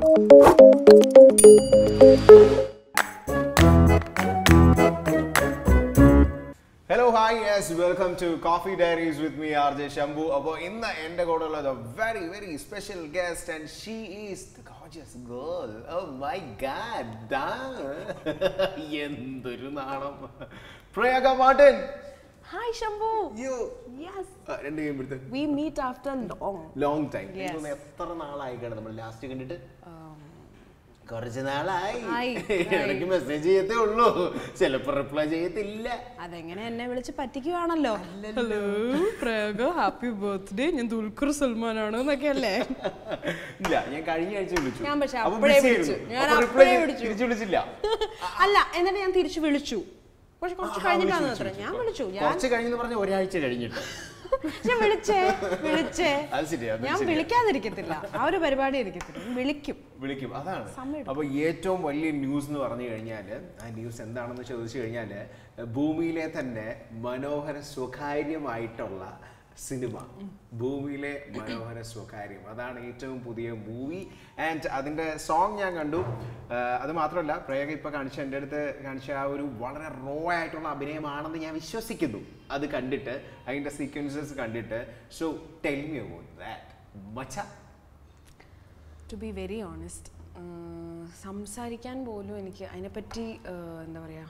Hello hi yes welcome to coffee diaries with me R J Shambhu അപ്പോൾ ഇന്ന് എൻ്റെ കൂടെ ഉള്ളത് very very special guest and she is the gorgeous girl oh my god എന്തൊരു നാണം Prayaga Martin Hi, Shambhu. You Yes, രണ്ട് കഴിയുമ്പോഴത്തെ we meet after long. Long time Yes. എത്ര നാളായി കാണും നമ്മൾ ലാസ്റ്റ് കണ്ടിട്ട് Um, കുറച്ച് നാളായി ആയി, ഇടയ്ക്ക് മെസ്സേജ് ചെയ്യത്തേ ഉള്ളൂ ചിലപ്പോൾ റിപ്ലൈ ചെയ്യത്തില്ല അതെങ്ങനെ എന്നെ വിളിച്ച് പറ്റിക്കുവാണല്ലോ ഹലോ പ്രയോഗ ഹാപ്പി ബർത്ത്ഡേ ഞാൻ ദുൽഖർ സൽമാനാണ് എന്നൊക്കെ അല്ലേ ഇല്ല ഞാൻ കഴിഞ്ഞ ആഴ്ച വിളിച്ചു ഞാൻ പക്ഷെ അപ്പൊ അപ്പഴേ busy വിളിച്ചു. ആയിരുന്നു. ഞാൻ അപ്പൊ reply അപ്പഴേ ചെയ്ത് വിളിച്ചു. തിരിച്ചു വിളിച്ചില്ല അല്ല എന്നിട്ട് ഞാൻ തിരിച്ചു വിളിച്ചു പക്ഷെ കുറച്ച് ആ, കഴിഞ്ഞിട്ടാണ് വിളിച്ചു, അത്ര വിളിച്ചു. ഞാൻ വിളിച്ചു ഞാൻ കുറച്ച് കഴിഞ്ഞെന്ന് പറഞ്ഞ ഒരാഴ്ച കഴിഞ്ഞിട്ട് ഞാൻ വിളിച്ചേ വിളിച്ചേ അത് ശരിയാ അത് ഞാൻ ശരിയാ. വിളിക്കാതിരിക്കത്തില്ല ആ ഒരു പരിപാടി ഇരിക്കത്തില്ല ഞാൻ വിളിക്കും വിളിക്കും അതാണ് സമയം അപ്പൊ ഏറ്റവും വലിയ ന്യൂസ് എന്ന് പറഞ്ഞു കഴിഞ്ഞാൽ ആ ന്യൂസ് എന്താണെന്ന് ചോദിച്ചു കഴിഞ്ഞാൽ ഭൂമിയിലെ തന്നെ മനോഹര സ്വകാര്യമായിട്ടുള്ള സിനിമ ഭൂമിയിലെ മനോഹര സ്വകാര്യം അതാണ് ഏറ്റവും പുതിയ മൂവി ആൻഡ് അതിൻ്റെ സോങ് ഞാൻ കണ്ടു ആ, അത് മാത്രമല്ല പ്രേക ഇപ്പൊ കാണിച്ച എൻ്റെ അടുത്ത് കാണിച്ച ആ ഒരു വളരെ റോ ആയിട്ടുള്ള അഭിനയമാണെന്ന് ഞാൻ വിശ്വസിക്കുന്നു അത് കണ്ടിട്ട് അതിൻ്റെ സീക്വൻസസ് കണ്ടിട്ട് so tell me about that much to be very honest സംസാരിക്കാൻ പോലും എനിക്ക് അതിനെപ്പറ്റി ആഹ്, എന്താ പറയുക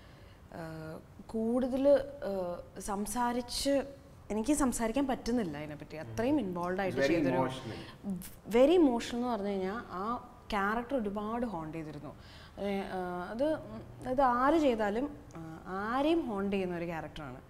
കൂടുതൽ സംസാരിച്ച് എനിക്ക് സംസാരിക്കാൻ പറ്റുന്നില്ല അതിനെപ്പറ്റി അത്രയും ഇൻവോൾവ് ആയിട്ട് Very ചെയ്തൊരു emotional. വെരി ഇമോഷണൽ എന്ന് പറഞ്ഞു കഴിഞ്ഞാൽ ആ ക്യാരക്ടർ ഒരുപാട് ഹോണ്ട് ചെയ്തിരുന്നു ഏ, ആ, അത് ഉം, അത് ആര് ചെയ്താലും ആ, ആരെയും ഹോണ്ട് ചെയ്യുന്ന ഒരു ക്യാരക്ടറാണ്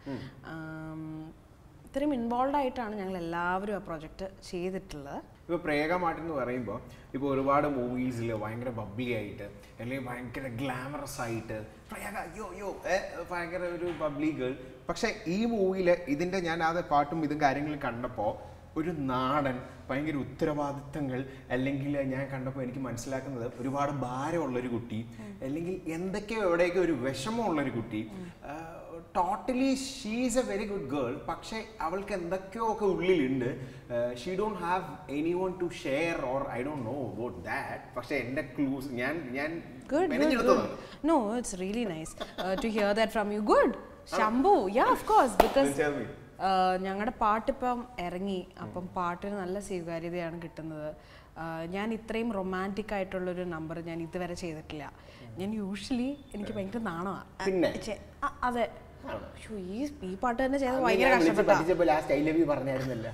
ഇത്രയും ഇൻവോൾവ് ആയിട്ടാണ് ഞങ്ങൾ എല്ലാവരും ആ പ്രൊജക്റ്റ് ചെയ്തിട്ടുള്ളത് ഇപ്പോൾ പ്രേക മാർട്ടിൻ എന്ന് പറയുമ്പോൾ ഇപ്പോൾ ഒരുപാട് മൂവീസിൽ ഭയങ്കര ബബ്ലി ആയിട്ട് അല്ലെങ്കിൽ ഭയങ്കര ഗ്ലാമറസ് ആയിട്ട് പ്രേക യോ യോ ഏ, ഭയങ്കര ഒരു ബബ്ലി ഗേൾ പക്ഷേ ഈ മൂവിയിൽ ഇതിൻ്റെ ഞാൻ അത് പാട്ടും ഇതും കാര്യങ്ങളും കണ്ടപ്പോൾ ഒരു നാടൻ ഭയങ്കര ഉത്തരവാദിത്തങ്ങൾ അല്ലെങ്കിൽ ഞാൻ കണ്ടപ്പോൾ എനിക്ക് മനസ്സിലാക്കുന്നത് ഒരുപാട് ഭാരമുള്ളൊരു കുട്ടി അല്ലെങ്കിൽ എന്തൊക്കെയോ എവിടെയൊക്കെ ഒരു വിഷമമുള്ളൊരു കുട്ടി totally she's a very good girl പക്ഷേ അവൾക്ക് എന്തൊക്കെയോ ഒക്കെ ഉള്ളിലുണ്ട് she don't have any one to share or I don't know about that പക്ഷേ എൻ്റെ ക്ലൂസ് ഞാൻ ഞാൻ Good, good, good. മെനഞ്ഞെടുത്തതാണ്. No, it's really nice uh, to hear that from you. Good. Shambhu, yeah, of course, because Then tell me. ഞങ്ങളുടെ പാട്ടിപ്പം ഇറങ്ങി അപ്പം പാട്ടിന് നല്ല സ്വീകാര്യതയാണ് കിട്ടുന്നത് ആ, ഞാൻ ഇത്രയും റൊമാൻറ്റിക് ആയിട്ടുള്ളൊരു നമ്പർ ഞാൻ ഇതുവരെ ചെയ്തിട്ടില്ല ഞാൻ യൂഷ്വലി എനിക്ക് ഭയങ്കര നാണമാണ് പിന്നെ? അതെ ആണോ? ശ്ശോ, ഈ ഈ പാട്ട് തന്നെ ചെയ്ത് അന്ന് ഭയങ്കര ഞാൻ വിളിച്ച് കഷ്ടപ്പെട്ടാ പറ്റിച്ചപ്പോൾ ലാസ്റ്റ് ഐ ലവ് യു പറഞ്ഞായിരുന്നല്ലോ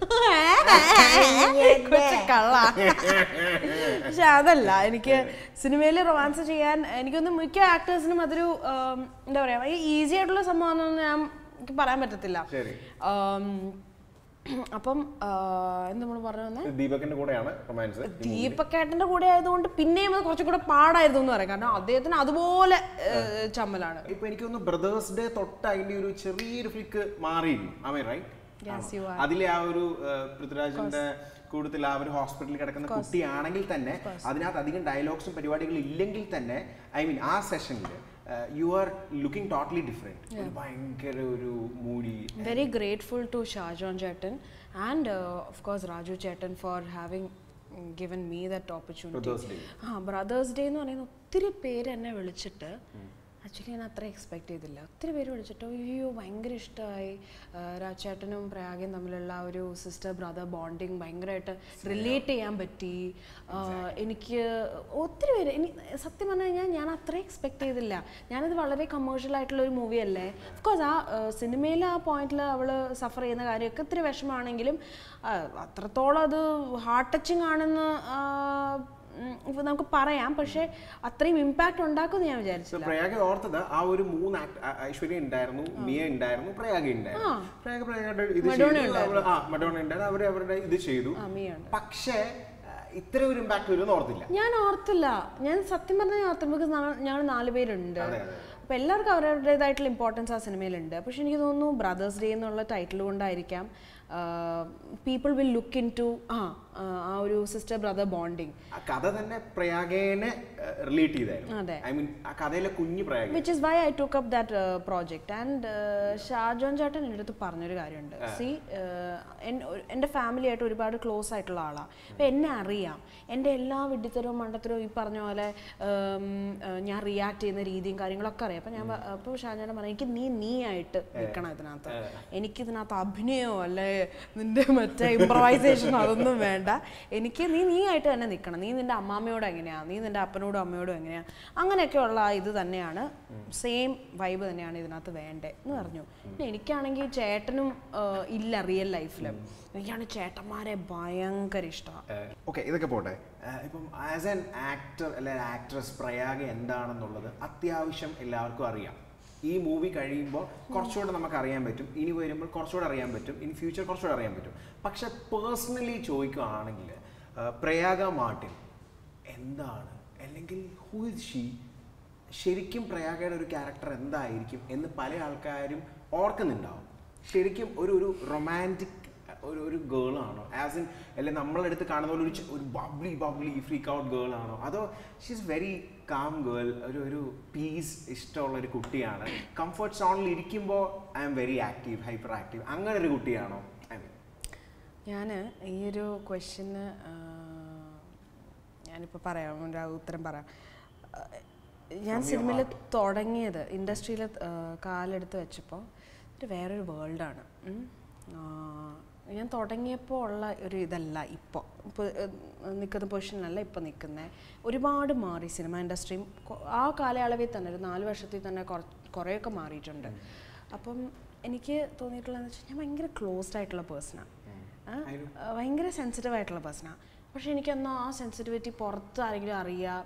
കൊച്ചു കള്ള പക്ഷെ അതല്ല എനിക്ക് സിനിമയിൽ റൊമാൻസ് ചെയ്യാൻ എനിക്കൊന്ന് മിക്ക ആക്ടേഴ്സിനും അതൊരു ആം, എന്താ പറയാ ഈസി ആയിട്ടുള്ള സംഭവമാണെന്ന് ഞാൻ എനിക്ക് പറയാൻ പറ്റത്തില്ല ശരി. ആം, അപ്പം ആ, എന്ത് നമ്മൾ പറഞ്ഞു വന്നേ ദീപകിന്റെ കൂടെയാണ് റൊമാൻസ് ദീപക്കേട്ടന്റെ കൂടെ ആയതുകൊണ്ട് പിന്നെയും അത് കുറച്ചും കൂടെ പാടായിരുന്നു എന്ന് പറയാം കാരണം അദ്ദേഹത്തിന് അതുപോലെ ഏ, ചമ്മലാണ് ഇപ്പൊ എനിക്കൊന്ന് ബ്രദേഴ്സ് ഡേ തൊട്ട് അതിന്റെ ഒരു ചെറിയൊരു ഫ്ലിക്ക് മാറിയിരുന്നു ആമേ റൈറ്റ് Yes, you are. അതിലെ ആ ഒരു ആ, പൃഥ്വിരാജിന്റെ കൂടുതൽ ആ ഒരു ഹോസ്പിറ്റലിൽ കിടക്കുന്ന കുട്ടിയാണെങ്കിൽ തന്നെ അതിനകത്ത് അധികം ഡയലോഗ്സും പരിപാടികളും ഇല്ലെങ്കിൽ തന്നെ ഐ മീൻ ആ സെഷനിൽ you are looking totally different ഭയങ്കര ഒരു മൂടി very grateful to Shahjahan Chetan and uh, of course Raju Chetan for having mm, given me that opportunity. Brothers Day. ആ ബ്രദേഴ്സ് ഡേ എന്ന് പറയുന്ന ഒത്തിരി പേര് എന്നെ വിളിച്ചിട്ട് ആക്ച്വലി ഞാൻ അത്ര എക്സ്പെക്ട് ചെയ്തില്ല ഒത്തിരി പേര് വിളിച്ചിട്ട് അയ്യോ ഭയങ്കര ഇഷ്ടമായി രാജേട്ടനും പ്രയാഗയും തമ്മിലുള്ള ആ ഒരു സിസ്റ്റർ ബ്രദർ ബോണ്ടിങ് ഭയങ്കരമായിട്ട് റിലേറ്റ് ചെയ്യാൻ പറ്റി ആ, എനിക്ക് ഒത്തിരി പേര് ഇനി സത്യം പറഞ്ഞു കഴിഞ്ഞാൽ ഞാൻ അത്ര എക്സ്പെക്ട് ചെയ്തില്ല ഞാനത് വളരെ കമേഴ്ഷ്യൽ ആയിട്ടുള്ള ഒരു മൂവി അല്ലേ കോഴ്സ് ആ സിനിമയിൽ ആ പോയിന്റിൽ അവൾ സഫർ ചെയ്യുന്ന കാര്യമൊക്കെ ഇത്തിരി വിഷമമാണെങ്കിലും ആ, അത്രത്തോളം അത് ഹാർട്ട് ടച്ചിങ് ആണെന്ന് ആ, ഉം, ഇപ്പൊ നമുക്ക് പറയാം പക്ഷേ അത്രയും ഇമ്പാക്റ്റ് ഉണ്ടാക്കുമെന്ന് ഞാൻ വിചാരിച്ചില്ല പ്രയാഗ ഓർത്തത് ആ ഒരു മൂന്ന് act- ആ, ഐശ്വര്യ ഉണ്ടായിരുന്നു മിയ ഉണ്ടായിരുന്നു പ്രയാഗ ഉണ്ടായിരുന്നു പ്രയാഗ പ്രയാഗയുടെ ഇത് ചെയ്തു അവള് ആ മഡോണ ഉണ്ടായിരുന്നു അവര് അവരുടെ ഇത് ചെയ്തു ആ, മിയുണ്ട്. പക്ഷേ ആ, ഇത്ര ഒരു ഇമ്പാക്ട് വരുമെന്ന് ഓർത്തില്ല ഞാൻ ഓർത്തില്ല ഞാൻ സത്യം പറഞ്ഞാൽ ഞാൻ ഓർത്തില്ല ബിക്കോസ് ഞങ്ങൾ നാല് പേരുണ്ട് അതെ, അതെ. അപ്പോൾ എല്ലാവർക്കും അവരുടേതായിട്ടുള്ള ഇമ്പോർട്ടൻസ് ആ സിനിമയിലുണ്ട് പക്ഷെ എനിക്ക് തോന്നുന്നു ബ്രദേഴ്സ് ഡേ എന്നുള്ള ടൈറ്റിൽ കൊണ്ടായിരിക്കാം people will look into ആ ആ, ആ ഒരു സിസ്റ്റർ ബ്രദർ ബോണ്ടിങ് ആ കഥ തന്നെ പ്രയാഗേനെ റിലേറ്റ് ചെയ്തായിരുന്നു അതെ. ഐ മീൻ ആ കഥയിലെ കുഞ്ഞു Prayaga which is why I took up that project and Shajon ചേട്ടൻ എൻ്റെ അടുത്ത് പറഞ്ഞൊരു കാര്യമുണ്ട് സി എൻ്റെ ഫാമിലി ആയിട്ട് ഒരുപാട് ക്ലോസ് ആയിട്ടുള്ള ആളാണ് അപ്പം എന്നെ അറിയാം എൻ്റെ എല്ലാ വിഡ്ഢിത്തരവും മണ്ടത്തരവും ഈ പറഞ്ഞ പോലെ ഉം, ഏർ, ഞാൻ റിയാക്ട് ചെയ്യുന്ന രീതിയും കാര്യങ്ങളൊക്കെ അറിയാം അപ്പം ഞാൻ അപ്പോൾ ഷാജോൻ പറഞ്ഞു എനിക്ക് നീ നീ ആയിട്ട് നിൽക്കണം ഇതിനകത്ത് എനിക്ക് ഇതിനകത്ത് അഭിനയമോ അല്ലെ നിന്റെ മറ്റേ ഇംപ്രവൈസേഷനോ അതൊന്നും വേണ്ട എനിക്ക് നീ നീ ആയിട്ട് തന്നെ നിൽക്കണം നീ നിന്റെ അമ്മാമ്മയോട് എങ്ങനെയാ നീ നിന്റെ അപ്പനോടും അമ്മയോടും എങ്ങനെയാ അങ്ങനെയൊക്കെയുള്ള ഇത് തന്നെയാണ് സെയിം വൈബ് തന്നെയാണ് ഇതിനകത്ത് വേണ്ടേ എന്ന് പറഞ്ഞു പിന്നെ എനിക്കാണെങ്കിൽ ചേട്ടനും ആ, ഇല്ല റിയൽ ലൈഫിൽ എനിക്കാണ് ചേട്ടന്മാരെ ഭയങ്കര ഇഷ്ടമാണ് ഓക്കെ ഇതൊക്കെ പോട്ടെ ഏഹ് ഇപ്പം ആസ് ആൻ ആക്ടർ അല്ലെങ്കിൽ ആക്ട്രസ് പ്രയാഗ എന്താണെന്നുള്ളത് അത്യാവശ്യം എല്ലാവർക്കും അറിയാം ഈ മൂവി കഴിയുമ്പോൾ കുറച്ചുകൂടെ നമുക്ക് അറിയാൻ പറ്റും ഇനി വരുമ്പോൾ കുറച്ചുകൂടെ അറിയാൻ പറ്റും ഇനി ഫ്യൂച്ചർ കുറച്ചുകൂടെ അറിയാൻ പറ്റും പക്ഷെ പേഴ്സണലി ചോദിക്കുകയാണെങ്കിൽ ഏഹ് പ്രയാഗ മാർട്ടിൻ എന്താണ് അല്ലെങ്കിൽ ഹൂ ഇസ് ഷീ ശരിക്കും പ്രയാഗയുടെ ഒരു ക്യാരക്ടർ എന്തായിരിക്കും എന്ന് പല ആൾക്കാരും ഓർക്കുന്നുണ്ടാവും ശരിക്കും ഒരു ഒരു റൊമാൻറ്റിക് ഒരു ഒരു ഗേൾ ആണോ ആസ് ഇൻ അല്ലെങ്കിൽ നമ്മളെടുത്ത് കാണുന്ന പോലെ ഒരു ചെ- ഒരു bubbly bubbly freak out girl ആണോ അതോ she is very calm girl ഒരു ഒരു പീസ് ഇഷ്ടമുള്ള ഒരു കുട്ടിയാണ് കംഫർട്ട് സോണിൽ ഇരിക്കുമ്പോൾ I'm very active hyper active അങ്ങനെ ഒരു കുട്ടിയാണോ ഐ മീൻ ഞാൻ ഈ ഒരു ക്വസ്റ്റിന് ഞാനിപ്പോൾ പറയാം ഒരു ഉത്തരം പറയാം ആ, ഞാൻ സിനിമയിൽ തുടങ്ങിയത് ഇൻഡസ്ട്രിയിൽ കാലെടുത്ത് വെച്ചപ്പോൾ ഇത് വേറൊരു വേൾഡാണ് ഞാൻ തുടങ്ങിയപ്പോൾ ഉള്ള ഒരു ഇതല്ല ഇപ്പോൾ ഇപ്പോൾ നിൽക്കുന്ന പൊസിഷനിലല്ല ഇപ്പോൾ നിൽക്കുന്നത് ഒരുപാട് മാറി സിനിമ ഇൻഡസ്ട്രിയും കൊ- ആ കാലയളവിൽ തന്നെ ഒരു നാല് വർഷത്തിൽ തന്നെ കുറ- കുറേയൊക്കെ മാറിയിട്ടുണ്ട് അപ്പം എനിക്ക് തോന്നിയിട്ടുള്ളതെന്ന് വെച്ചാൽ ഞാൻ ഭയങ്കര ക്ലോസ്ഡ് ആയിട്ടുള്ള പേഴ്സണാണ് ഭയങ്കര സെൻസിറ്റീവ് ആയിട്ടുള്ള പേഴ്സണാണ് പക്ഷെ എനിക്കൊന്നും ആ സെൻസിറ്റിവിറ്റി പുറത്ത് ആരെങ്കിലും അറിയാം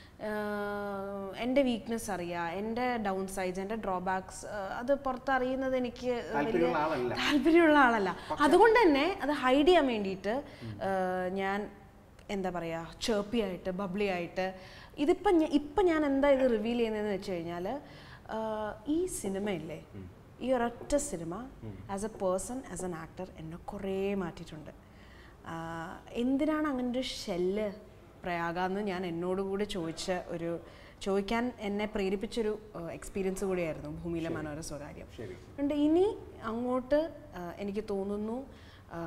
ആഹ് എൻ്റെ വീക്ക്നെസ് അറിയാം എൻ്റെ ഡൗൺ സൈഡ്സ് എൻ്റെ ഡ്രോബാക്സ് അത് പുറത്തറിയുന്നത് എനിക്ക് വലിയ താല്പര്യമുള്ള ആളല്ല താല്പര്യമുള്ള ആളല്ല അതുകൊണ്ട് തന്നെ അത് ഹൈഡ് ചെയ്യാൻ വേണ്ടിയിട്ട് ആഹ് ഞാൻ എന്താ പറയുക ചേർപ്പി ആയിട്ട് ബബ്ലി ആയിട്ട് ഇതിപ്പം ഞാൻ ഇപ്പം ഞാൻ എന്താ ഇത് റിവീൽ ചെയ്യുന്നതെന്ന് വെച്ച് കഴിഞ്ഞാൽ ഈ സിനിമയില്ലേ ഈ ഒരൊറ്റ സിനിമ as a person as an actor എന്നെ കുറേ മാറ്റിയിട്ടുണ്ട് ആഹ് എന്തിനാണ് അങ്ങനെ ഒരു ഷെല്ല് പ്രയാഗാന്ന് ഞാൻ എന്നോട് കൂടെ ചോദിച്ച ഒരു ചോദിക്കാൻ എന്നെ പ്രേരിപ്പിച്ചൊരു എക്സ്പീരിയൻസ് കൂടിയായിരുന്നു ഭൂമിയിലെ മനോര സ്വകാര്യം ശരി ഉണ്ട് ഇനി അങ്ങോട്ട് ആ, എനിക്ക് തോന്നുന്നു ആ,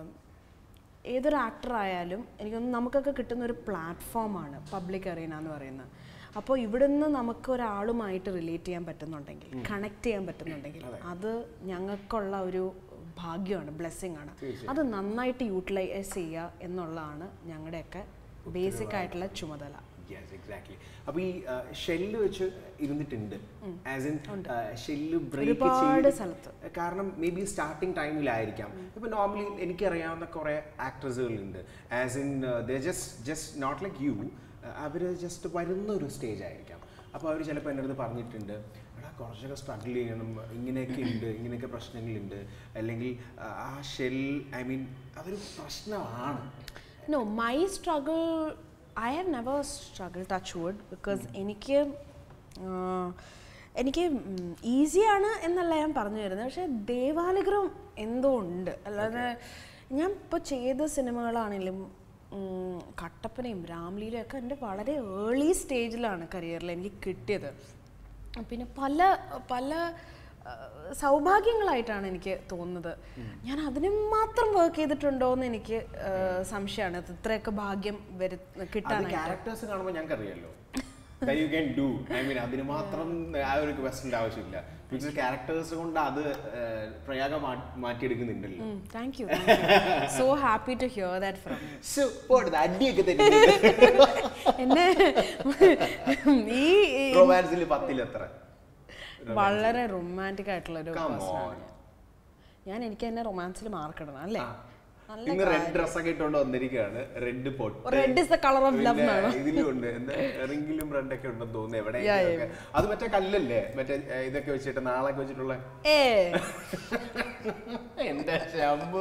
ഏതൊരു ആക്ടർ ആയാലും എനിക്കൊന്ന് നമുക്കൊക്കെ കിട്ടുന്ന ഒരു പ്ലാറ്റ്ഫോമാണ് പബ്ലിക് അറീന എന്ന് പറയുന്നത് അപ്പോൾ ഇവിടുന്ന് നമുക്ക് ഒരാളുമായിട്ട് റിലേറ്റ് ചെയ്യാൻ പറ്റുന്നുണ്ടെങ്കിൽ കണക്ട് ചെയ്യാൻ പറ്റുന്നുണ്ടെങ്കിൽ അത് ഞങ്ങൾക്കുള്ള ഒരു ഭാഗ്യമാണ് ബ്ലെസ്സിങ് ആണ് അത് നന്നായിട്ട് യൂട്ടിലൈസ് ചെയ്യുക എന്നുള്ളതാണ് ഞങ്ങളുടെയൊക്കെ ബേസിക് ആയിട്ടുള്ള ചുമതല യെസ് എക്സാക്ട്ലി അപ്പൊ ഈ ഷെല്ല് വെച്ച് ഇരുന്നിട്ടുണ്ട് ആസ് ഇൻ ഷെല്ല് ബ്രേക്ക് ഒരുപാട് സ്ഥലത്ത് കാരണം മേ ബി സ്റ്റാർട്ടിങ് ടൈമിലായിരിക്കാം ഇപ്പൊ നോർമലി എനിക്കറിയാവുന്ന കുറെ ആക്ട്രസുകളുണ്ട് as in just just not like you അവർ ജസ്റ്റ് വരുന്ന ഒരു സ്റ്റേജ് ആയിരിക്കാം അപ്പോൾ അവർ ചിലപ്പോൾ എൻ്റെ അടുത്ത് പറഞ്ഞിട്ടുണ്ട് എടാ കുറച്ചൊക്കെ സ്ട്രഗിൾ ചെയ്യണം ഇങ്ങനെയൊക്കെ ഉണ്ട് ഇങ്ങനെയൊക്കെ പ്രശ്നങ്ങളുണ്ട് അല്ലെങ്കിൽ ആ, ആ ഷെൽ ഐ മീൻ അതൊരു പ്രശ്നമാണ് no my struggle I have never struggle touch wood because എനിക്ക് ആഹ്, എനിക്ക് ഈസിയാണ് എന്നല്ല ഞാൻ പറഞ്ഞു തരുന്നത് പക്ഷേ ദേവാനുഗ്രഹം എന്തോ ഉണ്ട് അല്ലാതെ ഞാൻ ഇപ്പോൾ ചെയ്ത സിനിമകളാണെങ്കിലും ഉം, കട്ടപ്പനയും രാംലീലയും ഒക്കെ എൻ്റെ വളരെ ഏർലി സ്റ്റേജിലാണ് കരിയറിൽ എനിക്ക് കിട്ടിയത് പിന്നെ പല പല ആ, സൗഭാഗ്യങ്ങളായിട്ടാണ് എനിക്ക് തോന്നുന്നത് ഞാൻ അതിന് മാത്രം വർക്ക് ചെയ്തിട്ടുണ്ടോ എന്ന് എനിക്ക് ആ, സംശയമാണ് ഇത് ഇത്രയൊക്കെ ഭാഗ്യം വരു അത് കിട്ടാനായിട്ട് ക്യാരക്ടേഴ്സ് കാണുമ്പോൾ ഞങ്ങൾക്ക് അറിയാലോ you can do I mean അതിന് മാത്രം ആ ഒരു ക്വസ്റ്റിന്റെ ആവശ്യമില്ല ബിക്കോസ് ക്യാരക്ടേഴ്സ് കൊണ്ട് അത് ഏഹ്, പ്രയാഗം മാ- മാറ്റിയെടുക്കുന്നുണ്ടല്ലോ thank you so happy to hear that from ശ്ശോ, പോട്ടെ, അടിയൊക്കെ തന്നെ എന്നെ ഈ ഈ റൊമാൻസിൽ പത്തിലെത്ര വളരെ റൊമാൻറ്റിക് ആയിട്ടുള്ള ഒരു Come പേഴ്സണാണ് ഞാൻ എനിക്ക് എന്നെ റൊമാൻസിൽ മാർക്കിടണം അല്ലേ നല്ല ഇന്ന് റെഡ് ഡ്രസ്സൊക്കെ ഇട്ടുകൊണ്ട് വന്നിരിക്കുകയാണ് റെഡ് പൊട്ട് red is the colour of love എന്നാണ് ഇതിലും ഉണ്ട് എന്താ റിങ്കിലും റെഡ് ഒക്കെ ഉണ്ടെന്ന് തോന്നുന്നു എവിടെ Yeah, അത് മറ്റേ കല്ലല്ലേ മറ്റേ ഏ, ഇതൊക്കെ വെച്ചിട്ട് നാളൊക്കെ വെച്ചിട്ടുള്ള ഏ എന്റെ ശംഭു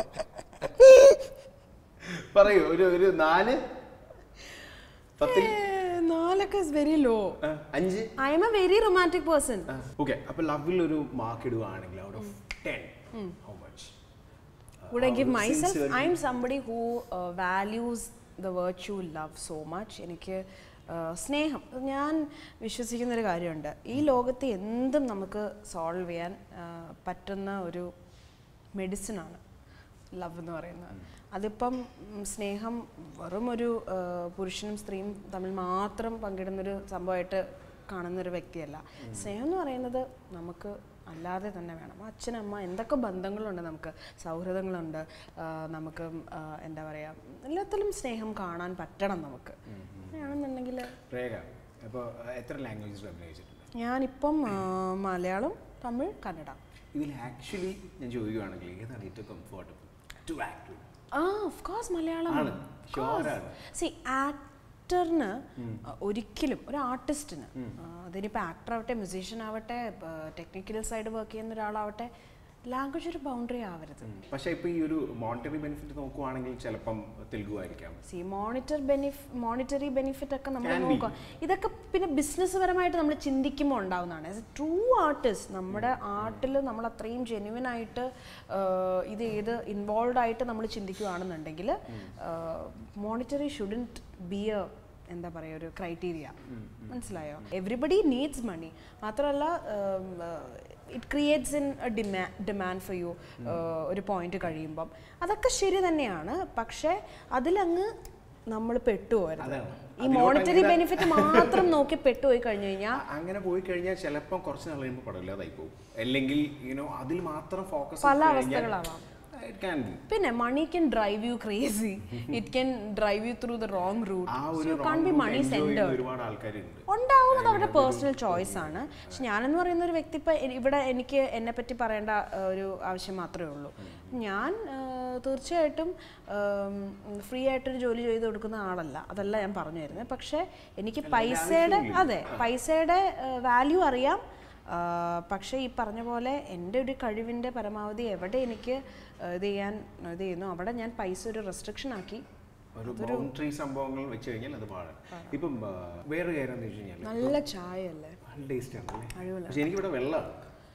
പറയൂ ഒരു ഒരു നാല് പത്തിൽ നാലൊക്കെ ഇസ് വെരി ലോ ആ, അഞ്ച് I'm a very romantic person okay അപ്പൊ ലവിൽ ഒരു മാർക്ക് ഇടുവാണെങ്കിൽ out of ten how much Would I ആ give ഒരു myself? sincerity. I'm somebody who uh, values the virtue love so much. എനിക്ക് uh, സ്നേഹം ഞാൻ വിശ്വസിക്കുന്ന ഒരു കാര്യമുണ്ട് ഈ ലോകത്ത് എന്തും നമുക്ക് സോൾവ് ചെയ്യാൻ uh, പറ്റുന്ന ഒരു മെഡിസിനാണ് ലവ് എന്ന് പറയുന്നത് അതിപ്പം ഉം, സ്നേഹം വെറും ഒരു uh, പുരുഷനും സ്ത്രീയും തമ്മിൽ മാത്രം പങ്കിടുന്നൊരു സംഭവമായിട്ട് കാണുന്നൊരു വ്യക്തിയല്ല സ്നേഹം എന്ന് പറയുന്നത് നമുക്ക് അല്ലാതെ തന്നെ വേണം അച്ഛനമ്മ എന്തൊക്കെ ബന്ധങ്ങളുണ്ട് നമുക്ക് സൗഹൃദങ്ങളുണ്ട് ആ, നമുക്ക് ആ, എന്താ പറയുക എല്ലാത്തിലും സ്നേഹം കാണാൻ പറ്റണം നമുക്ക് അങ്ങനെയാണെന്നുണ്ടെങ്കിൽ രേഖ അപ്പോൾ എത്ര ലാംഗ്വേജസ് അഭിനയിച്ചിട്ടുണ്ട് ഞാനിപ്പം ആ, മലയാളം തമിഴ് കന്നഡ ഇതിൽ ആക്ച്വലി ഞാൻ ചോദിക്കുകയാണെങ്കിൽ ഏതാണ് ഏറ്റവും കംഫർട്ടബിൾ ടു ആക്ട് ആ ഓഫ് കോഴ്സ് മലയാളം ആണ് ഷുവർ ആണ് സി ആക്ടറിന് ഒരിക്കലും ഒരു ആർട്ടിസ്റ്റിന് അതിനിപ്പോൾ ആക്ടർ ആവട്ടെ മ്യൂസീഷ്യൻ ആവട്ടെ ടെക്നിക്കൽ സൈഡ് വർക്ക് ചെയ്യുന്ന ഒരാളാവട്ടെ ലാംഗ്വേജ് ഒരു ബൗണ്ടറി ആവരുത് പക്ഷേ ഇപ്പോൾ ഈ ഒരു മോണിറ്ററി ബെനിഫിറ്റ് നോക്കുവാണെങ്കിൽ ചിലപ്പം തെലുഗു ആയിരിക്കാം സി മോണിറ്റർ ബെനിഫ് മോണിറ്ററി ബെനിഫിറ്റ് ഒക്കെ നമ്മൾ Can be. നോക്കുക ഇതൊക്കെ പിന്നെ ബിസിനസ് പരമായിട്ട് നമ്മൾ ചിന്തിക്കുമ്പോൾ ഉണ്ടാവുന്നതാണ് ആസ് എ ട്രൂ ആർട്ടിസ്റ്റ് നമ്മുടെ ആർട്ടിൽ നമ്മൾ അത്രയും ജെന്യുവൻ ആയിട്ട് ആഹ്, ഇത് ഏത് ഇൻവോൾവ് ആയിട്ട് നമ്മൾ ചിന്തിക്കുകയാണെന്നുണ്ടെങ്കിൽ മോണിറ്ററി ഷുഡൻറ്റ് ബി എ എന്താ പറയുക ഒരു ക്രൈറ്റീരിയ മനസ്സിലായോ എവറിബഡി നീഡ്സ് മണി മാത്രമല്ല ഇറ്റ് ക്രിയേറ്റ്സ് ഇൻ ഡിമാ ഡിമാൻഡ് ഫോർ യു ഒരു പോയിന്റ് കഴിയുമ്പം അതൊക്കെ ശരി തന്നെയാണ് പക്ഷേ അതിലങ്ങ് നമ്മൾ പെട്ടുപോകരുത് അതാണ്. ഈ അതിലോട്ട് മോണിറ്ററി അങ്ങനെ- ബെനിഫിറ്റ് മാത്രം നോക്കി പെട്ടുപോയി കഴിഞ്ഞു കഴിഞ്ഞാൽ അ- അങ്ങനെ പോയി കഴിഞ്ഞാൽ ചിലപ്പം കുറച്ച് നാൾ കഴിയുമ്പോൾ പടമില്ലാതായി പോകും അല്ലെങ്കിൽ യുനോ അതിൽ മാത്രം ഫോക്കസ് പല അവസ്ഥകളാവാം ഇറ്റ് ക്യാൻ ബി പിന്നെ money can drive you crazy it can drive you through the wrong route ആ ഒരു you can be wrong money route enjoy centre ചെയ്യുന്ന ഒരുപാട് ആൾക്കാരുണ്ട് ഉണ്ടാവുന്നത് അവരുടെ പേഴ്സണൽ ചോയ്സ് ആണ് പക്ഷെ ഞാനെന്ന് പറയുന്ന ഒരു വ്യക്തി ഇപ്പം ഇവിടെ എനിക്ക് എന്നെ പറ്റി പറയേണ്ട ആ, ഒരു ആവശ്യം മാത്രമേ ഉള്ളൂ ഞാൻ ആ, തീർച്ചയായിട്ടും ഫ്രീ ആയിട്ടൊരു ജോലി ചെയ്ത് കൊടുക്കുന്ന ആളല്ല അതല്ല ഞാൻ പറഞ്ഞു തരുന്നത് പക്ഷേ എനിക്ക് പൈസയുടെ അതെ പൈസയുടെ വാല്യൂ അറിയാം ആ, പക്ഷേ ഈ പറഞ്ഞ പോലെ എൻ്റെ ഒരു കഴിവിൻ്റെ പരമാവധി എവിടെ എനിക്ക് ആ, ഇത് ചെയ്യാൻ ഇത് ചെയ്യുന്നു അവിടെ ഞാൻ പൈസ ഒരു റെസ്ട്രിക്ഷൻ ആക്കി ഒരു ബൗണ്ടറി സംഭവങ്ങൾ വെച്ച് കഴിഞ്ഞാൽ അത് പാടാണ് ഇപ്പം ആ, വേറൊരു കാര്യം എന്ന് വെച്ച് കഴിഞ്ഞാൽ നല്ല ചായ അല്ലേ നല്ല ടേസ്റ്റ് ആണല്ലേ അടിപൊളിയാണ്. പക്ഷെ എനിക്കിവിടെ വെള്ളമാണ്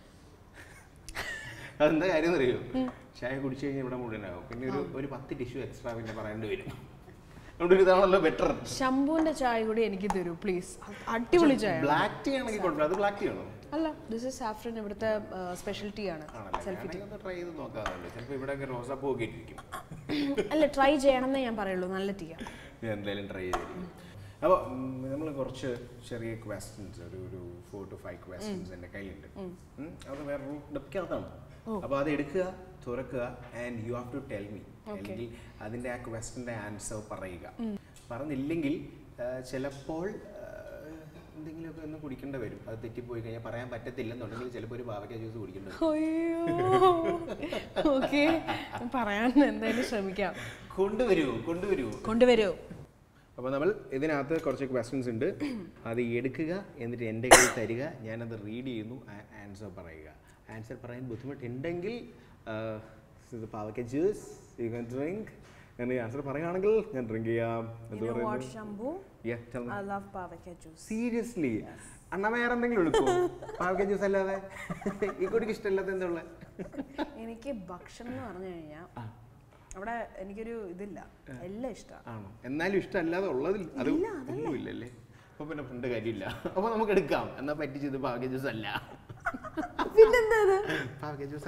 അതെന്താ കാര്യം എന്നറിയോ ചായ കുടിച്ചു കഴിഞ്ഞാൽ ഇവിടെ മുഴുവനാകും പിന്നെ ഒരു ഒരു പത്ത് ടിഷ്യൂ എക്സ്ട്രാ പിന്നെ പറയേണ്ടി വരും അതുകൊണ്ട് ഒരു ഇതാണല്ലോ ബെറ്റർ ശംഭുവിന്റെ ചായ കൂടി എനിക്ക് തരൂ പ്ലീസ് അടിപൊളി ചായ ബ്ലാക്ക് ടീ ആണെങ്കിൽ കുഴപ്പമില്ല അത് ബ്ലാക്ക് ടീ ആണോ അല്ല ദിസ് ഇസ് സാഫ്രൻ ഇവിടുത്തെ സ്പെഷ്യൽ ടീ ആണ് സെൽഫി ആണല്ലേ ട്രൈ ചെയ്ത് നോക്കാറുണ്ട് ചിലപ്പോൾ ഇവിടെ റോസാപ്പൂ ഒക്കെ ഇട്ടിരിക്കും അല്ല ട്രൈ ചെയ്യണം എന്നേ ഞാൻ പറയുള്ളൂ നല്ല ടീ ആണ് ഞാൻ എന്തായാലും ട്രൈ ചെയ്തിരിക്കും അപ്പോൾ നമ്മൾ കുറച്ച് ചെറിയ ക്വസ്റ്റ്യൻസ് ഒരു ഒരു ഫോർ ടു ഫൈവ് ക്വസ്റ്റ്യൻസ് എൻ്റെ കയ്യിലുണ്ട് ഉം, അത് വേറെ ഡെപ്പിക്കകത്താണ് അപ്പോൾ അത് എടുക്കുക തുറക്കുക and you have to tell me അല്ലെങ്കിൽ അതിൻ്റെ ആ ക്വസ്റ്റിൻ്റെ ആൻസർ പറയുക പറഞ്ഞില്ലെങ്കിൽ ആ, ചിലപ്പോൾ ആ, എന്തെങ്കിലുമൊക്കെ ഒന്ന് കുടിക്കേണ്ടി വരും അത് തെറ്റിപ്പോയി കഴിഞ്ഞാൽ പറയാൻ പറ്റത്തില്ലെന്നുണ്ടെങ്കിൽ ചിലപ്പോൾ ഒരു പാവയ്ക്ക ജ്യൂസ് കുടിക്കേണ്ടി വരും അയ്യോ ഓക്കെ പറയാൻ എന്തായാലും ശ്രമിക്കാം കൊണ്ടുവരൂ കൊണ്ടുവരൂ കൊണ്ടുവരൂ അപ്പോൾ നമ്മൾ ഇതിനകത്ത് കുറച്ച് ക്വസ്റ്റ്യൻസ് ഉണ്ട് അത് എടുക്കുക എന്നിട്ട് എൻ്റെ കയ്യിൽ തരിക ഞാനത് റീഡ് ചെയ്യുന്നു ആൻസർ പറയുക ആൻസർ പറയാൻ ബുദ്ധിമുട്ടുണ്ടെങ്കിൽ ഇത് പാവയ്ക്ക ജ്യൂസ് യു കൻ ഡ്രിങ്ക് എന്ന് ആൻസർ പറയുകയാണെങ്കിൽ ഞാൻ ഡ്രിങ്ക് ചെയ്യാം എന്ത് വാട്ട് പറയുന്നു ശംഭു ഐ ലവ് പാവയ്ക്ക ജ്യൂസ് സീരിയസ്ലി അണ്ണ വേറെ എന്തെങ്കിലും എടുക്കുമോ പാവയ്ക്ക ജ്യൂസ് അല്ലാതെ ഈ കുട്ടിക്ക് ഇഷ്ടമല്ലാത്ത എന്താ ഉള്ളത് എനിക്ക് ഭക്ഷണം എന്ന് പറഞ്ഞു കഴിഞ്ഞാൽ അവിടെ എനിക്കൊരു ഇതില്ല എല്ലാം ഇഷ്ടമാണ് ആണോ എന്നാലും ഇഷ്ടമല്ലാതെ ഉള്ളതിൽ അത് ഒന്നുമില്ലല്ലേ അപ്പൊ പിന്നെ ഫ്രണ്ട് കാര്യമില്ല അപ്പൊ നമുക്ക് എടുക്കാം എന്നാ പറ്റിച്ചത് പാവയ്ക്ക ജ്യൂസ് അല്ല പിന്നെന്താ ഇത് പാവയ്ക്ക ജ്യൂസാ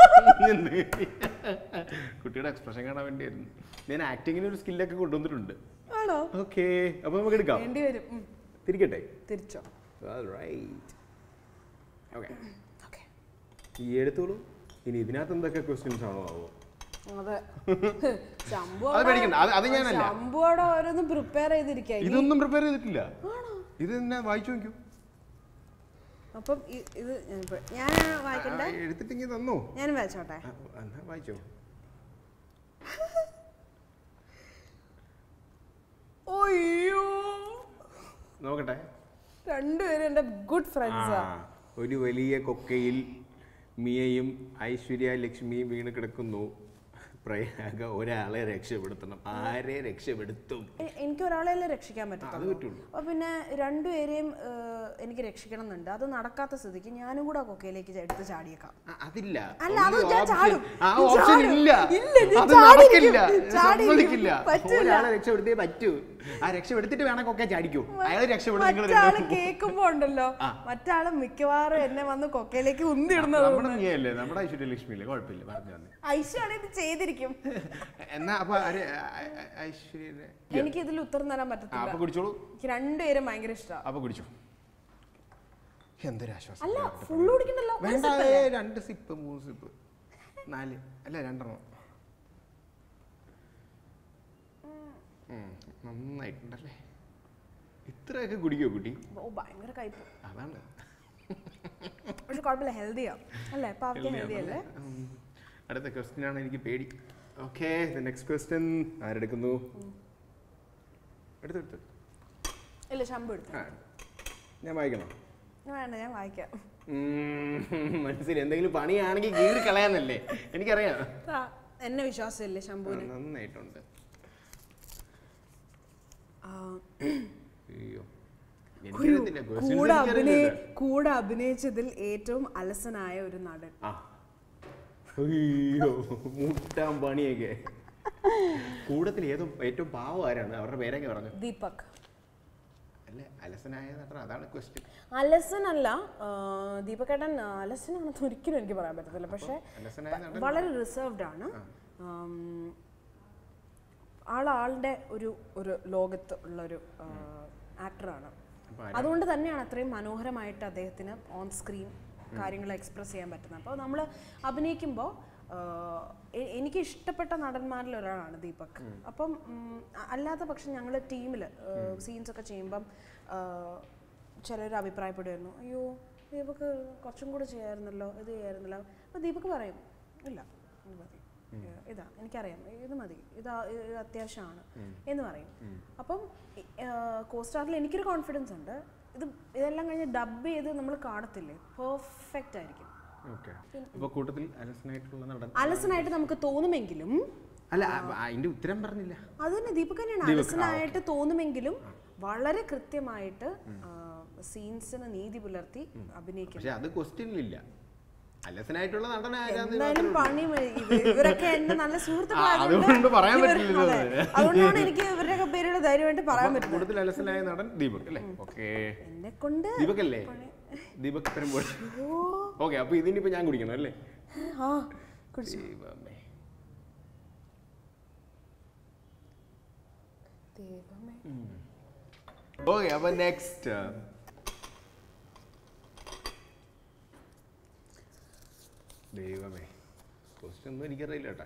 കുട്ടിയുടെ എക്സ്പ്രഷൻ കാണാൻ വേണ്ടിയായിരുന്നു ഞാൻ ആക്ടിങ്ങിന് ഒരു സ്കില്ലൊക്കെ കൊണ്ടുവന്നിട്ടുണ്ട് ആണോ ഓക്കെ അപ്പൊ നമുക്ക് എടുക്കാം വേണ്ടി വരും ഉം. തിരിക്കട്ടെ തിരിച്ചോ റൈറ്റ് ഓക്കെ ഓക്കെ ഈ എടുത്തോളൂ ഇനി ഇതിനകത്ത് എന്തൊക്കെ ക്വസ്റ്റ്യൻസ് ആണോ ആവോ അതെ ശംഭു അത് പേടിക്കണ്ട അത് അത് ഞാനല്ല ശംഭുവിടെ ഓരോന്ന് പ്രിപ്പയർ ചെയ്തിരിക്കുക ഇതൊന്നും പ്രിപ്പയർ ചെയ്തിട്ടില്ല ഇത് തന്നെ വായിച്ചു നോക്കൂ അപ്പം ഇ- ഇത് ഞാനിപ്പോ- ഞാൻ വായിക്കണ്ടേ ആ, എടുത്തിട്ടെങ്കിൽ തന്നോ ഞാനും വായിച്ചോട്ടെ ആ, എന്നാ വായിച്ചോ അയ്യോ നോക്കട്ടെ രണ്ടുപേരും എൻ്റെ ഗുഡ് ഫ്രണ്ട്സാ ആ, ഒരു വലിയ കൊക്കയിൽ മിയയും ഐശ്വര്യ ലക്ഷ്മിയും വീണ് കിടക്കുന്നു പ്രയാഗ ഒരാളെ രക്ഷപ്പെടുത്തണം ആരെ രക്ഷപ്പെടുത്തും എ- എനിക്ക് ഒരാളെയല്ലേ രക്ഷിക്കാൻ അത് പറ്റത്തുള്ളൂ പറ്റുള്ളൂ അപ്പൊ പിന്നെ രണ്ടുപേരെയും ഏഹ്, എനിക്ക് രക്ഷിക്കണം എന്നുണ്ട് അത് നടക്കാത്ത സ്ഥിതിക്ക് ഞാനും കൂടെ ആ കൊക്കയിലേക്ക് എടുത്ത് ചാടിയേക്കാം ആ, അതില്ല അല്ല, അത് Only ഞാൻ option- ചാടും. ആ ഞാൻ ഓപ്ഷൻ ചാടും. ഇല്ല ഇല്ല, ഞാൻ അത് ചാടിയിരിക്കും. നടക്കില്ല ചാടിയിരിക്കും. സമ്മതിക്കില്ല പറ്റൂല. ഒരാളെ രക്ഷപ്പെടുത്തിയേ പറ്റൂ ആ രക്ഷപ്പെടുത്തിട്ട് വേണമെങ്കിൽ ചാടിക്കൂ അയാൾ രക്ഷപ്പെടും നിങ്ങൾ മറ്റാള് കേൾക്കുമ്പോ ഉണ്ടല്ലോ മറ്റാള് മിക്കവാറും എന്നെ വന്ന് കൊക്കയിലേക്ക് ഉന്തിടുന്നത് നമ്മുടെ നീയല്ലേ നമ്മുടെ ഐശ്വര്യ ലക്ഷ്മി അല്ലേ കുഴപ്പമില്ല പറഞ്ഞു തന്നെ ഐശ്വര്യ ഇത് ചെയ്തിരിക്കും എന്നാ അപ്പൊ ആര് ഐ- ഐ- ഐശ്വര്യ എനിക്ക് ഇതിൽ ഉത്തരം തരാൻ ആ, പറ്റത്തില്ല അപ്പൊ കുടിച്ചോളൂ എനിക്ക് രണ്ടുപേരും ഭയങ്കര ഇഷ്ടമാണ് അപ്പൊ കുടിച്ചു എന്തൊരാശ്വാസം അല്ല ഫുള്ള് കുടിക്കണ്ടല്ലോ ഒരു വേണ്ട sip ഏ, അല്ലേ? രണ്ട് സിപ്പ് മൂന്ന് സിപ്പ് നാല് അല്ല രണ്ടെണ്ണം ഉം, നന്നായിട്ടുണ്ടല്ലേ ഇത്രയൊക്കെ കുടിക്കോ കുട്ടി ഓ ഭയങ്കര കയ്പ് അതാണ് പക്ഷെ കുഴപ്പമില്ല ഹെൽത്തിയാ അല്ലേ ഇപ്പൊ അവർക്ക് ഹെൽത്തി അല്ലേ ഉം. അടുത്ത ക്വസ്റ്റ്യൻ ആണ് എനിക്ക് പേടി ഓക്കെ നെക്സ്റ്റ് ക്വസ്റ്റ്യൻ ആരെടുക്കുന്നു എടുത്തെടുത്ത് ഇല്ല ശമ്പു എടുത്തു ആ ഞാൻ വായിക്കണം വേണ്ട ഞാൻ വായിക്കാം ഉം, മനസ്സിൽ എന്തെങ്കിലും പണിയാണെങ്കിൽ കീറി കളയാന്നല്ലേ എനിക്കറിയാം ആ, എന്നെ വിശ്വാസമില്ലേ ശംഭുവിന് നന്നായിട്ടുണ്ട് ആ, അയ്യോ ഒരു എനിക്കറിയത്തില്ല questions കൂടെ അഭിനയ എനിക്കറിയില്ല. കൂടെ അഭിനയിച്ചതിൽ ഏറ്റവും അലസനായ ഒരു നടൻ ആ അയ്യോ മുട്ടാൻ പണിയൊക്കെ കൂടത്തിൽ ഏതോ ഏറ്റവും പാവം ആരാണ് അവരുടെ പേരൊക്കെ പറഞ്ഞു ദീപക് അല്ല അലസനായ നടൻ അതാണ് ക്വസ്റ്റ്യൻ അലസൻ അല്ല ആ, ദീപകേട്ടൻ അലസനാണെന്ന് ഒരിക്കലും എനിക്ക് പറയാൻ പറ്റത്തില്ല പക്ഷെ അലസനായ നടൻ വളരെ റിസർവ്ഡ് ആണ് ആം, ആൾ ആളുടെ ഒരു ഒരു ലോകത്ത് ഉള്ള ഒരു ആക്ടറാണ് അപ്പൊ അതുകൊണ്ട് തന്നെയാണ് അത്രയും മനോഹരമായിട്ട് അദ്ദേഹത്തിന് ഓൺ സ്ക്രീൻ കാര്യങ്ങൾ എക്സ്പ്രസ് ചെയ്യാൻ പറ്റുന്നത് അപ്പോൾ നമ്മൾ അഭിനയിക്കുമ്പോൾ എനിക്ക് ഇഷ്ടപ്പെട്ട നടന്മാരിൽ ഒരാളാണ് ദീപക് അപ്പം ഉം, അ- അല്ലാത്ത പക്ഷം ഞങ്ങൾ ടീമിൽ സീൻസ് ഒക്കെ ചെയ്യുമ്പം ചിലർ അഭിപ്രായപ്പെടുമായിരുന്നു അയ്യോ ദീപക് കുറച്ചും കൂടെ ചെയ്യായിരുന്നല്ലോ ഇത് ചെയ്യായിരുന്നല്ലോ അപ്പോൾ ദീപക് പറയും ഇല്ല ഇത് മതി ഏഹ് ഇതാ എനിക്കറിയാം ഇത് മതി ഇതാ ഇത് അത്യാവശ്യമാണ് എന്ന് പറയും അപ്പം കോസ്റ്റാറിൽ എനിക്കൊരു കോൺഫിഡൻസ് ഉണ്ട് ഇത് ഇതെല്ലാം കഴിഞ്ഞ് ഡബ് ചെയ്ത് നമ്മൾ കാണത്തില്ലേ പെർഫെക്റ്റ് ആയിരിക്കും ഓക്കെ അപ്പൊ കൂട്ടത്തിൽ അലസനായിട്ടുള്ള നടൻ അലസനായിട്ട് നമുക്ക് തോന്നുമെങ്കിലും അല്ല അ- അതിന്റെ ഉത്തരം പറഞ്ഞില്ല അത് തന്നെ ദീപക് തന്നെയാണ് അലസനായിട്ട് തോന്നുമെങ്കിലും വളരെ കൃത്യമായിട്ട് സീൻസിന് നീതി പുലർത്തി അഭിനയിക്കും പക്ഷെ അത് ക്വസ്റ്റ്യനിലില്ല അലസനായിട്ടുള്ള നടൻ ആരാന്ന് എന്തായാലും പണി മ- ഇവ- ഇവരൊക്കെ എന്റെ നല്ല സുഹൃത്തുക്കളായതുകൊണ്ട് അതുകൊണ്ട് പറയാൻ ഇവർ- പറ്റില്ലല്ലോ അതെ. അത്. അതുകൊണ്ടാണ് എനിക്ക് ഇവരുടെയൊക്കെ പേരുടെ ധൈര്യമായിട്ട് പറയാൻ പറ്റുന്നത് കൂട്ടത്തിൽ അലസനായ നടൻ ദീപക് അല്ലേ ഓക്കെ എന്നെ കൊണ്ട് ദീപക് അല്ലേ ദീപക് പെരുമ്പോൾ ഓ ഓക്കെ അപ്പൊ ഇതിനിപ്പോ ഞാൻ കുടിക്കണം അല്ലേ ആ കുടിച്ചു ദൈവമേ ദൈവമേ ഓക്കെ അപ്പൊ നെക്സ്റ്റ് ദൈവമേ ക്വസ്റ്റ്യൻ ഒന്നും എനിക്കറിയില്ല കേട്ടാ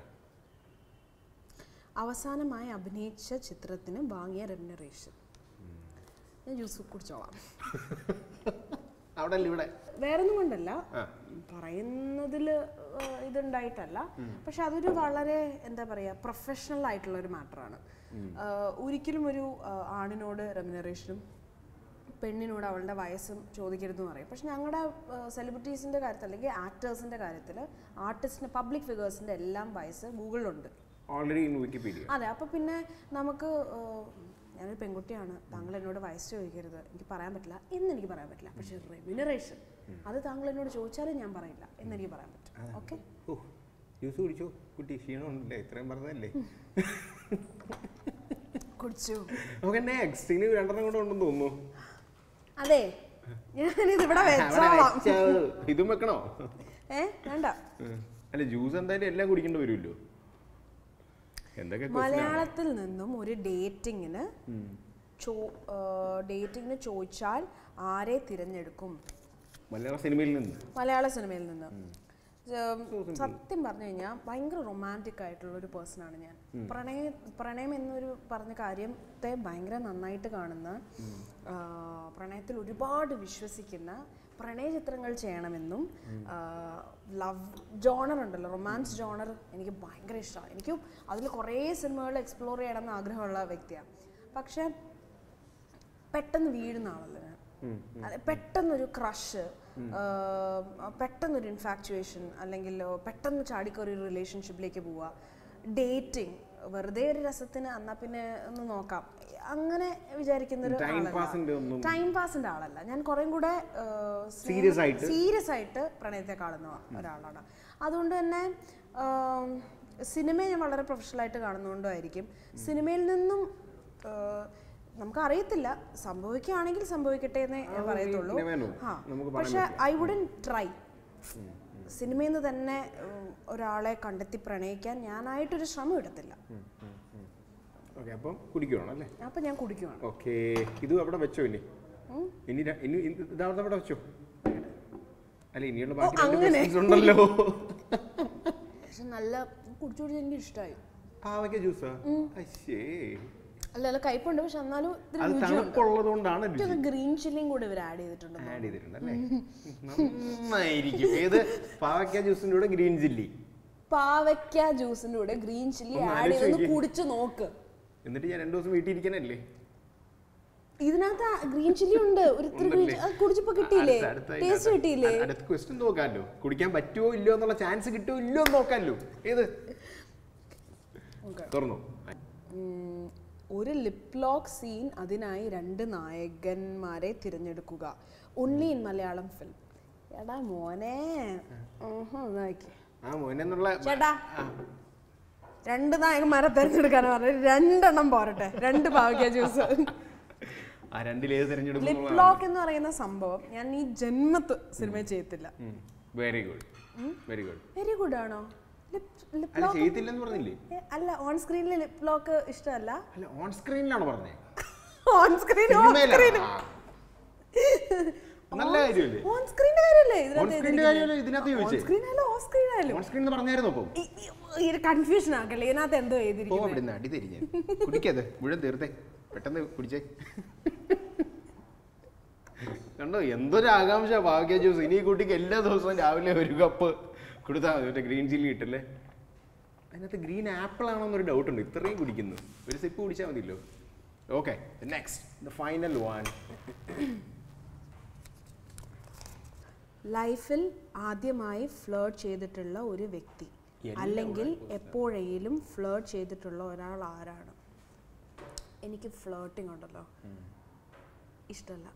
അവസാനമായി അഭിനയിച്ച ചിത്രത്തിന് വാങ്ങിയ റെമ്യൂണറേഷൻ ഞാൻ ജ്യൂസ് കുടിച്ചോളാം അവിടെ അല്ല ഇവിടെ വേറൊന്നും കൊണ്ടല്ല ആ. പറയുന്നതിൽ ഇതുണ്ടായിട്ടല്ല പക്ഷെ അതൊരു വളരെ എന്താ പറയുക പ്രൊഫഷണൽ ആയിട്ടുള്ള ഒരു മാറ്ററാണ് ഒരിക്കലും ഒരു ആ, ആണിനോട് റെമ്യൂണറേഷനും പെണ്ണിനോട് അവളുടെ വയസ്സും ചോദിക്കരുതെന്ന് പറയും പക്ഷെ ഞങ്ങളുടെ സെലിബ്രിറ്റീസിൻ്റെ കാര്യത്തിൽ അല്ലെങ്കിൽ ആക്ടേഴ്സിൻ്റെ കാര്യത്തിൽ ആർട്ടിസ്റ്റിൻ്റെ പബ്ലിക് ഫിഗേഴ്സിൻ്റെ എല്ലാം വയസ്സ് ഗൂഗിളിലുണ്ട് ഓൾറെഡി ഇൻ വിക്കിപീഡിയ അതെ അപ്പോൾ പിന്നെ നമുക്ക് ഏഹ്, ഞാനൊരു പെൺകുട്ടിയാണ് താങ്കൾ എന്നോട് വയസ്സ് ചോദിക്കരുത് എനിക്ക് പറയാൻ പറ്റില്ല എന്ന് എനിക്ക് പറയാൻ പറ്റില്ല പക്ഷെ റെമ്യൂണറേഷൻ അത് താങ്കൾ എന്നോട് ചോദിച്ചാലും ഞാൻ പറയില്ല എന്ന് എനിക്ക് പറയാൻ പറ്റും ഓക്കെ ഓ ജ്യൂസ് കുടിച്ചോ കുട്ടി ക്ഷീണമുണ്ടല്ലേ ഇത്രയും പറഞ്ഞതല്ലേ കുടിച്ചു ഓക്കെ നെക്സ്റ്റ് ഇനി രണ്ടെണ്ണം കൂടെ ഉണ്ടെന്ന് തോന്നുന്നു അതെ ഞാനിത് ഇവിടെ അവിടെ വെച്ചോളാം വെച്ചോ. ഇതും വെക്കണോ ഏ വേണ്ട ഉം. അല്ല ജ്യൂസ് എന്തായാലും എല്ലാം കുടിക്കേണ്ടി വരുമല്ലോ എന്തൊക്കെ question ആണ്? മലയാളത്തിൽ നിന്നും ഒരു ഡേറ്റിങ്ങിന് ചോ ഡേറ്റിങ്ങിന് ചോദിച്ചാൽ ആരെ തിരഞ്ഞെടുക്കും മലയാള സിനിമയിൽ നിന്ന് മലയാള സിനിമയിൽ നിന്ന് ഉം, സത്യം പറഞ്ഞു കഴിഞ്ഞാൽ ഭയങ്കര റൊമാൻറ്റിക് ആയിട്ടുള്ള ഒരു പേഴ്സൺ ആണ് ഞാൻ പ്രണയ പ്രണയം എന്നൊരു പറഞ്ഞ കാര്യത്തെ ഭയങ്കര നന്നായിട്ട് കാണുന്ന ആ, പ്രണയത്തിൽ ഒരുപാട് വിശ്വസിക്കുന്ന പ്രണയ ചിത്രങ്ങൾ ചെയ്യണമെന്നും ലവ് ജോണർ ഉണ്ടല്ലോ റൊമാൻസ് ജോണർ എനിക്ക് ഭയങ്കര ഇഷ്ടമാണ് എനിക്കും അതിൽ കുറേ സിനിമകൾ എക്സ്പ്ലോർ ചെയ്യണമെന്ന് ആഗ്രഹമുള്ള വ്യക്തിയാണ് പക്ഷേ പെട്ടെന്ന് വീഴുന്ന ആളല്ല ഞാൻ ഉം. അതെ, പെട്ടെന്നൊരു ക്രഷ് പെട്ടെന്നൊരു ഇൻഫാക്ച്വേഷൻ അല്ലെങ്കിൽ പെട്ടെന്ന് ചാടിക്കറി ഒരു റിലേഷൻഷിപ്പിലേക്ക് പോവുക ഡേറ്റിംഗ് വെറുതെ ഒരു രസത്തിന് എന്നാ പിന്നെ ഒന്ന് നോക്കാം അങ്ങനെ വിചാരിക്കുന്ന ഒരു Time passന്റെ ഒന്നും- ടൈം പാസിന്റെ ആളല്ല ഞാൻ കുറേ കൂടെ Serious ആയിട്ട്? സീരിയസ് ആയിട്ട് പ്രണയത്തെ കാണുന്ന ഒരാളാണ് അതുകൊണ്ട് തന്നെ ആം, സിനിമയെ ഞാൻ വളരെ പ്രൊഫഷണൽ ആയിട്ട് കാണുന്നതുകൊണ്ടായിരിക്കും സിനിമയിൽ നിന്നും ആ, നമുക്കറിയത്തില്ല സംഭവിക്കുകയാണെങ്കിൽ സംഭവിക്കട്ടെ എന്നേ ഞാൻ പറയത്തുള്ളൂ പിന്നെ വേണോ? ആ നമുക്ക് പറയാൻ പക്ഷെ ഐ വുഡൻ ട്രൈ സിനിമയിൽ നിന്ന് തന്നെ ഉം, ഒരാളെ കണ്ടെത്തി പ്രണയിക്കാൻ ഞാനായിട്ടൊരു ശ്രമം എടുത്തില്ല ഓക്കെ അപ്പം കുടിക്കുവാണ് അല്ലേ അപ്പൊ ഞാൻ കുടിക്കുവാണ് ഓക്കെ ഇത് അവിടെ വെച്ചോ ഇനി ഇനി ര- ഇനി ഇനി ഇതാവത് അവിടെ വെച്ചോ അല്ല ഇനിയുള്ള ബാക്കി രണ്ട് അങ്ങനെ. questions ഉണ്ടല്ലോ പക്ഷെ നല്ല കുടിച്ചു കുടിച്ച് എനിക്ക് ഇഷ്ടമായി പാവയ്ക്ക ജ്യൂസാ അശ്ശേ അല്ല അല്ല കയ്പുണ്ട് പക്ഷെ എന്നാലും ഇത്തിരി അത് രുചിയുണ്ട് തണുപ്പുള്ളത് കൊണ്ടാണ് രുചി ഗ്രീൻ ചില്ലിയും കൂടെ ഇവർ ആഡ് ചെയ്തിട്ടുണ്ട് ആഡ് ചെയ്തിട്ടുണ്ട് അല്ലേ നന്നായിരിക്കും ഏത് പാവയ്ക്ക ജ്യൂസിന്റെ കൂടെ ഗ്രീൻ ചില്ലി പാവയ്ക്ക ജ്യൂസിന്റെ കൂടെ ഗ്രീൻ ചില്ലി ഒന്ന് ആഡ് ആലോചിച്ച് ചെയ്തൊന്ന് നോക്കിയേ. കുടിച്ച് നോക്ക് എന്നിട്ട് ഞാൻ രണ്ടു ദിവസം വീട്ടിൽ ഇരിക്കാനല്ലേ ഇതിനകത്ത് ഗ്രീൻ ചില്ലി ഉണ്ട് ഒരു ഇത്തിരി green ഉണ്ടല്ലേ? chilli- അത് കുടിച്ചപ്പോ കിട്ടിയില്ലേ അടുത്ത- അടുത്ത ടേസ്റ്റ് അതിനകത്ത് കിട്ടിയില്ലേ അ- അടുത്ത ക്വസ്റ്റ്യൻ നോക്കാമല്ലോ കുടിക്കാൻ പറ്റുമോ ഇല്ലയോ എന്നുള്ള ചാൻസ് കിട്ടുമോ ഇല്ലയോ എന്ന് നോക്കാമല്ലോ ഏത് തുറന്നു ഉം, ഒരു ലിപ് ലോക്ക് സീൻ അതിനായി രണ്ട് നായകന്മാരെ തിരഞ്ഞെടുക്കുക ഓൺലി ഇൻ മലയാളം ഫിലിം എടാ മോനെ ഉഹും, ഒന്ന് നോക്കിയേ. ആ മോനെന്നുള്ള ചേട്ടാ രണ്ട് നായകന്മാരെ തിരഞ്ഞെടുക്കാന്ന് പറഞ്ഞു രണ്ടെണ്ണം പോരട്ടെ രണ്ട് പാവയ്ക്ക ജ്യൂസ് ആ രണ്ടിലേത് തിരഞ്ഞെടുക്കും ലിപ് ലോക്ക് എന്ന് പറയുന്ന സംഭവം ഞാൻ ഈ ജന്മത്ത് സിനിമ ചെയ്യത്തില്ല very good very good very good ആണോ ലിപ് ലിപ് അല്ല ലോക്ക് ചെയ്തില്ലെന്ന് പറഞ്ഞില്ലേ അല്ല ഓൺ സ്ക്രീനിൽ ലിപ് ലോക്ക് ഇഷ്ടമല്ല അല്ല ഓൺ സ്ക്രീനിലാണ് പറഞ്ഞേ ഓൺ സ്ക്രീൻ ഓൺ സ്ക്രീൻ സിനിമയിലാണ്. ആ. നല്ല കാര്യമല്ലേ ഓൺ സ്ക്രീൻ കാര്യമല്ലേ ഓൺ സ്ക്രീനിന്റെ കാര്യമല്ലേ ഇതിനകത്ത് ഓൺ ചോദിച്ചേ സ്ക്രീൻ ആയാലും ഓഫ് സ്ക്രീൻ ആയാലും ഓൺ സ്ക്രീൻ എന്ന് പറഞ്ഞായിരുന്നു അപ്പം ഈ കൺഫ്യൂഷൻ ആക്കല്ലേ ഇതിനകത്ത് എന്തോ പോ എഴുതിയിരിക്കുന്നത് അവിടെ നിന്ന് അടി തരിഞ്ഞ കുടിക്കത് മുഴുവൻ തീർത്തേ പെട്ടെന്ന് കുടിച്ചേ കണ്ടോ എന്തൊരു ആകാംക്ഷ ഭാഗ്യ ജ്യൂസ് ഇനി ഈ കുട്ടിക്ക് എല്ലാ ദിവസവും രാവിലെ ഒരു കപ്പ് കൊടുത്താൽ മതി മറ്റേ ഗ്രീൻ ചില്ലി കിട്ടല്ലേ അതിനകത്ത് ഗ്രീൻ ആപ്പിൾ ആണോ എന്നൊരു ഡൗട്ട് ഉണ്ട് ഇത്രയും കുടിക്കുന്നു ഒരു സിപ്പ് കുടിച്ചാൽ മതിയല്ലോ okay next the final one ലൈഫിൽ ആദ്യമായി ഫ്ലേർട്ട് ചെയ്തിട്ടുള്ള ഒരു വ്യക്തി അല്ലെങ്കിൽ എപ്പോഴെങ്കിലും ഫ്ലേർട്ട് ചെയ്തിട്ടുള്ള ഒരാൾ ആരാണ് എനിക്ക് ഫ്ലേർട്ടിംഗ് ഉണ്ടല്ലോ ഇഷ്ടമല്ല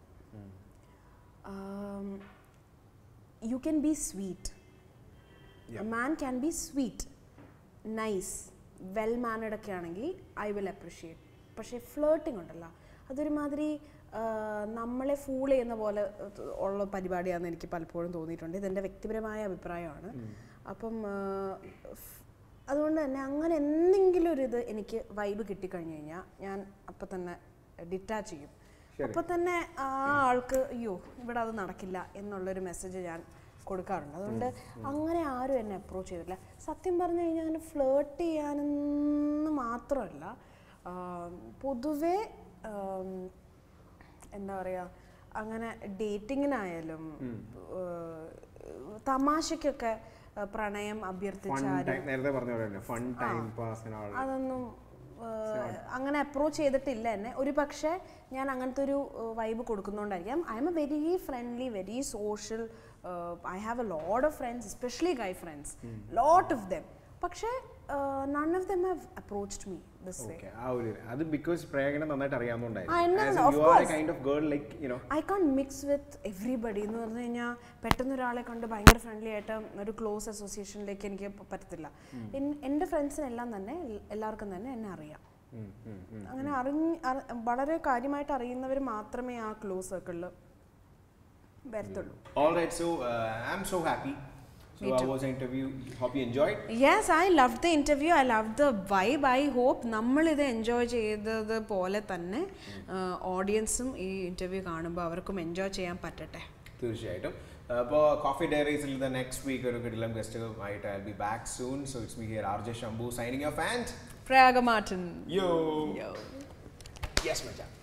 you can be sweet man can be sweet nice well mannered ഒക്കെ ആണെങ്കിൽ ഐ വിൽ അപ്രിഷിയേറ്റ് പക്ഷേ ഫ്ലേർട്ടിംഗ് ഉണ്ടല്ലോ അതൊരുമാതിരി ആ, നമ്മളെ ഫൂൾ ചെയ്യുന്ന പോലെ ഉള്ള പരിപാടിയാണെന്ന് എനിക്ക് പലപ്പോഴും തോന്നിയിട്ടുണ്ട് ഇതെൻ്റെ വ്യക്തിപരമായ അഭിപ്രായമാണ് അപ്പം ആ, ഫ്- അതുകൊണ്ട് തന്നെ അങ്ങനെ എന്തെങ്കിലും ഒരു ഇത് എനിക്ക് വൈബ് കിട്ടിക്കഴിഞ്ഞു കഴിഞ്ഞാൽ ഞാൻ അപ്പം തന്നെ ഡിറ്റാച്ച് ചെയ്യും അപ്പം തന്നെ ആ ആൾക്ക് അയ്യോ ഇവിടെ അത് നടക്കില്ല എന്നുള്ളൊരു മെസ്സേജ് ഞാൻ കൊടുക്കാറുണ്ട് അതുകൊണ്ട് അങ്ങനെ ആരും എന്നെ അപ്രോച്ച് ചെയ്തില്ല സത്യം പറഞ്ഞു കഴിഞ്ഞാൽ അങ്ങനെ ഫ്ലേർട്ട് ചെയ്യാനെന്ന് മാത്രമല്ല ആം, പൊതുവേ ആം, എന്താ പറയുക അങ്ങനെ ഡേറ്റിങ്ങിനായാലും തമാശയ്ക്കൊക്കെ ആ, പ്രണയം ഫൺ അഭ്യർത്ഥിച്ചാലും ടൈം നേരത്തെ പറഞ്ഞ പോലെ തന്നെ ഫൺ ടൈം പാസ് അതൊന്നും ഏഹ്, അങ്ങനെ അപ്രോച്ച് ചെയ്തിട്ടില്ല എന്നെ ഒരു പക്ഷേ ഞാൻ അങ്ങനത്തെ ഒരു വൈബ് കൊടുക്കുന്നതുകൊണ്ടായിരിക്കാം I'm a very friendly very social I have a lot of friends especially guy friends lot of them പക്ഷേ none of them have approached me this way okay ആ ഒരു അത് ബിക്കോസ് പ്രേഗനെ നന്നായിട്ട് ആ, എന്നെ- of അറിയാവുന്നതുകൊണ്ടായിരുന്നു you are course. Kind of girl like you know I can mix with everybody എന്ന് പറഞ്ഞു കഴിഞ്ഞാൽ പെട്ടെന്ന് ഒരാളെ കണ്ട് ഭയങ്കര ഫ്രണ്ട്ലി ആയിട്ട് ഒരു ക്ലോസ് അസോസിയേഷനിലേക്ക് എനിക്ക് പ- പറ്റത്തില്ല എൻ- എൻ്റെ ഫ്രണ്ട്സിനെല്ലാം തന്നെ എൽ- എല്ലാവർക്കും തന്നെ എന്നെ അറിയാം അങ്ങനെ അറിഞ്ഞ് അറി- വളരെ കാര്യമായിട്ട് അറിയുന്നവർ മാത്രമേ ആ ക്ലോസ് സർക്കിളിൽ വരത്തുള്ളൂ All right, so uh, I'm so happy. So Me I too. was an interview. Hope you enjoyed. Yes I love the interview I love the vibe I hope നമ്മളിത് എൻജോയ് ചെയ്തത് പോലെ തന്നെ ഓഡിയൻസും ഈ ഇൻ്റർവ്യൂ കാണുമ്പോൾ അവർക്കും enjoy ചെയ്യാൻ പറ്റട്ടെ തീർച്ചയായിട്ടും അപ്പോൾ കോഫി ഡയറീസിൽ ദ നെക്സ്റ്റ് വീക്ക് ഒരു കിടിലം ഗസ്റ്റ് ആയിട്ട് I be back soon so it's me here R J Shambhu signing off and Prayaga Martin yo Yo. Yes മച്ചാ